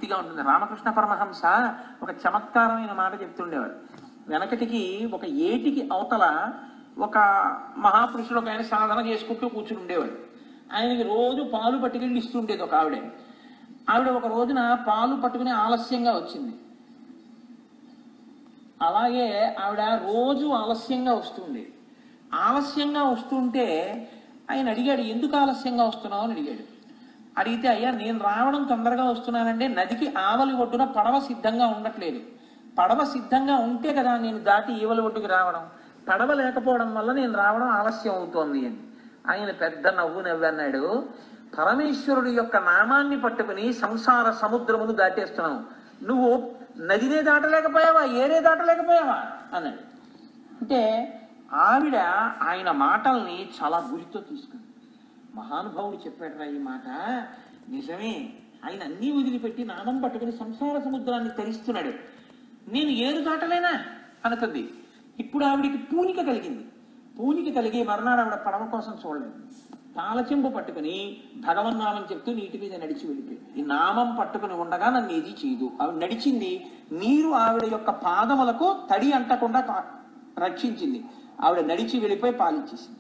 పూర్తిగా ఉంటుంది రామకృష్ణ పరమహంస ఒక చమత్కారమైన మాట చెప్తుండేవాడు వెనకటికి ఒక ఏటికి అవతల ఒక మహాపురుషుడు ఒక ఆయన సాధన చేసుకుంటూ కూర్చుని ఉండేవాడు ఆయనకి రోజు పాలు పట్టుకెళ్ళి ఇస్తుండేది ఒక ఆవిడ ఆవిడ ఒక రోజున పాలు పట్టుకుని ఆలస్యంగా వచ్చింది అలాగే ఆవిడ రోజు ఆలస్యంగా వస్తుంది ఆలస్యంగా వస్తుంటే ఆయన అడిగాడు ఎందుకు ఆలస్యంగా వస్తున్నావు అని అడిగాడు అడిగితే అయ్యా నేను రావడం తొందరగా వస్తున్నానంటే నదికి ఆవలి ఒడ్డున పడవ సిద్ధంగా ఉండట్లేదు పడవ సిద్ధంగా ఉంటే కదా నేను దాటి ఈవలి ఒడ్డుకి రావడం పడవ లేకపోవడం వల్ల నేను రావడం ఆలస్యం అవుతోంది అని ఆయన పెద్ద నవ్వు నవ్వన్నాడు పరమేశ్వరుడి యొక్క నామాన్ని పట్టుకుని సంసార సముద్రమును దాటేస్తున్నావు నువ్వు నదినే దాటలేకపోయావా ఏరే దాటలేకపోయావా అన్నాడు అంటే ఆవిడ ఆయన మాటల్ని చాలా గురితో తీసుకుంది మహానుభావుడు చెప్పాడురా ఈ మాట నిజమే ఆయన అన్నీ వదిలిపెట్టి నామం పట్టుకుని సంసార సముద్రాన్ని తరిస్తున్నాడు నేను ఏరు దాటలేనా అనుకుంది ఇప్పుడు ఆవిడికి పూనిక కలిగింది పూనిక కలిగి మర్నాడు ఆవిడ పడవ కోసం చూడలేదు తాళచెంపు పట్టుకుని భగవన్నామం చెప్తూ నీటి మీద నడిచి వెళ్ళిపోయింది ఈ నామం పట్టుకుని ఉండగా నన్ను ఏది చేయదు ఆవిడ నడిచింది నీరు ఆవిడ యొక్క పాదములకు తడి అంటకుండా కా- రక్షించింది ఆవిడ నడిచి వెళ్ళిపోయి పాలిచ్చేసింది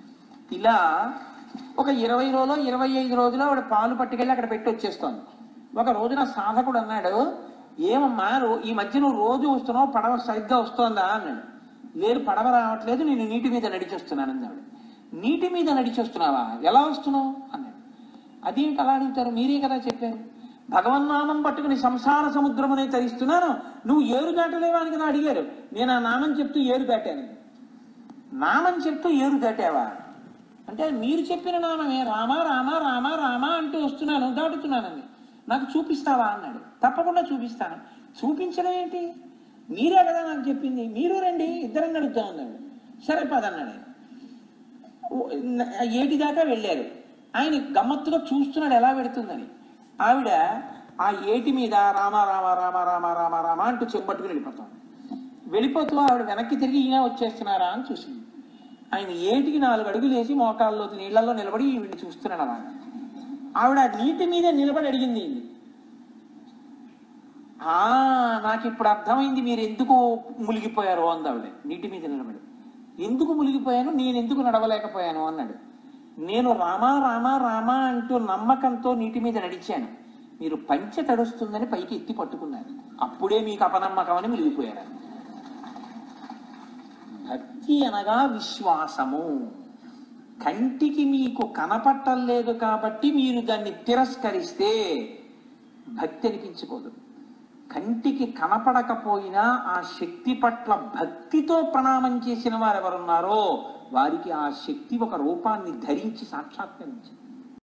ఇలా ఒక ఇరవై రోజులో ఇరవై ఐదు రోజులు ఆవిడ పాలు పట్టుకెళ్ళి అక్కడ పెట్టి వచ్చేస్తోంది ఒక రోజున సాధకుడు అన్నాడు ఏమమ్మా రో- ఈ మధ్య నువ్వు రోజు వస్తున్నావు పడవ సరిగ్గా వస్తోందా అన్నాడు లేదు పడవ రావట్లేదు నేను నీటి మీద నడిచి వస్తున్నాను అంది ఆవిడ నీటి మీద నడిచి వస్తున్నావా ఎలా వస్తున్నావు అన్నాడు అదేంటి అలా అడుగుతారు మీరే కదా చెప్పారు భగవన్నామం పట్టుకుని సంసార సముద్రమునే తరిస్తున్నాను నువ్వు ఏరు దాటలేవా అని కదా అడిగారు నేను ఆ నామం చెప్తూ ఏరు దాటాను నామం చెప్తూ ఏరు దాటావా అంటే మీరు చెప్పిన నామమే రామ రామ రామ రామ అంటూ వస్తున్నాను దాటుతున్నానండి నాకు చూపిస్తావా అన్నాడు తప్పకుండా చూపిస్తాను చూపించడం ఏంటి మీరే కదా నాకు చెప్పింది మీరు రండి ఇద్దరం నడుపుతా ఉన్నాడు సరే పదన్నాడు ఆయన ఓ, న- ఏటి దాకా వెళ్ళారు ఆయన గమ్మత్తుగా చూస్తున్నాడు ఎలా పెడుతుందని ఆవిడ ఆ ఏటి మీద రామ రామ రామ రామ రామ రామ అంటూ చెంబట్టుకుని వెళ్ళిపోతాం వెళ్ళిపోతూ ఆవిడ వెనక్కి తిరిగి ఈయన వచ్చేస్తున్నారా అని చూసింది ఆయన ఏటికి నాలుగు అడుగులు వేసి మోకాల్లో నీళ్లలో నిలబడి ఈవిడ్ని చూస్తున్నాడు అలా ఆవిడ ఆ నీటి మీద నిలబడి అడిగింది ఈయన్ని. ఆ నాకు ఇప్పుడు అర్థమైంది మీరు ఎందుకు మునిగిపోయారు అంది ఆవిడ నీటి మీద నిలబడి ఎందుకు మునిగిపోయాను నేను ఎందుకు నడవలేకపోయాను అన్నాడు నేను రామా రామా రామా అంటూ నమ్మకంతో నీటి మీద నడిచాను మీరు పంచె తడుస్తుందని పైకి ఎత్తి పట్టుకున్నారు అప్పుడే మీకు అపనమ్మకం అని మునిగిపోయారు భక్తి అనగా విశ్వాసము కంటికి మీకు కనపట్టలేదు కాబట్టి మీరు దాన్ని తిరస్కరిస్తే భక్తి అనిపించుకోదు కంటికి కనపడకపోయినా ఆ శక్తి పట్ల భక్తితో ప్రణామం చేసిన వారు ఎవరున్నారో వారికి ఆ శక్తి ఒక రూపాన్ని ధరించి సాక్షాత్కరించింది